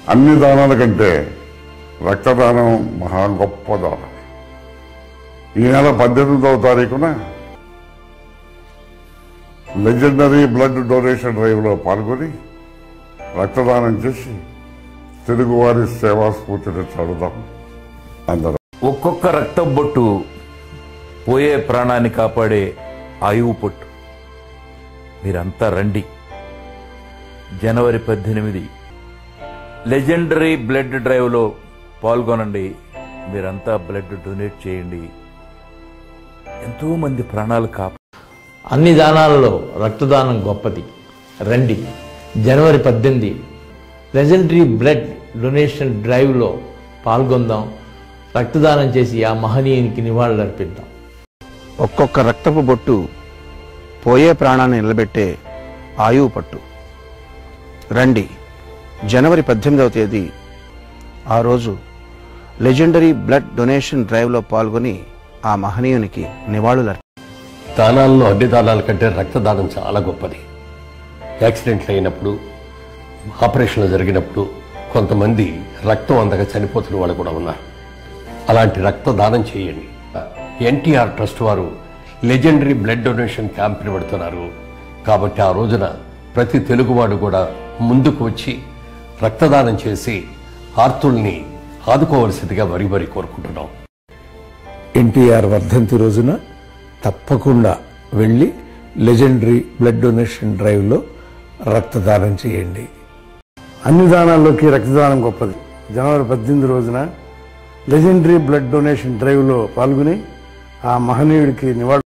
అన్ని దానాల కంటే రక్తదానం మహా గొప్ప దానం ఈ నెల పద్దెనిమిదవ తారీఖున లెజెండరీ బ్లడ్ డొనేషన్ డ్రైవ్లో పాల్గొని రక్తదానం చేసి తెలుగువారి సేవా స్ఫూర్తిని చాడుదాం అందరం ఒక్కొక్క రక్తం బొట్టు పోయే ప్రాణాన్ని కాపాడే ఆయువు పొట్టు మీరంతా రండి జనవరి పద్దెనిమిది లెజెండరీ బ్లడ్ డ్రైవ్లో పాల్గొనండి మీరంతా బ్లడ్ డొనేట్ చేయండి ఎంతో మంది ప్రాణాలు కాపా అన్ని దానాలలో రక్తదానం గొప్పది రండి జనవరి పద్దెనిమిది లెజెండరీ బ్లడ్ డొనేషన్ డ్రైవ్లో పాల్గొందాం రక్తదానం చేసి ఆ మహనీయునికి నివాళులర్పిద్దాం ఒక్కొక్క రక్తపు బొట్టు పోయే ప్రాణాన్ని నిలబెట్టే ఆయువు పట్టు రండి జనవరి పద్దెనిమిదవ తేదీ ఆ రోజు లెజెండరీ బ్లడ్ డొనేషన్ డ్రైవ్లో పాల్గొని ఆ మహనీయునికి నివాళులర్పి దానాల్లో అన్ని దానాల కంటే రక్తదానం చాలా గొప్పది యాక్సిడెంట్లు అయినప్పుడు ఆపరేషన్లు జరిగినప్పుడు కొంతమంది రక్తం అందక చనిపోతున్న వాళ్ళు కూడా ఉన్నారు అలాంటి రక్తదానం చేయండి ఎన్టీఆర్ ట్రస్ట్ వారు లెజెండరీ బ్లడ్ డొనేషన్ క్యాంప్ని పెడుతున్నారు కాబట్టి ఆ రోజున ప్రతి తెలుగువాడు కూడా ముందుకు వచ్చి రక్తదానం చేసి ఆర్తుల్ని ఆదుకోవలసిందిగా మరీ మరీ కోరుకుంటున్నాం ఎన్టీఆర్ వర్ధంతి రోజున తప్పకుండా వెళ్ళి లెజెండరీ బ్లడ్ డొనేషన్ డ్రైవ్లో రక్తదానం చేయండి అన్ని దానాల్లోకి రక్తదానం గొప్పది జనవరి పద్దెనిమిది రోజున లెజెండరీ బ్లడ్ డొనేషన్ డ్రైవ్లో పాల్గొని ఆ మహనీయుడికి నివాళి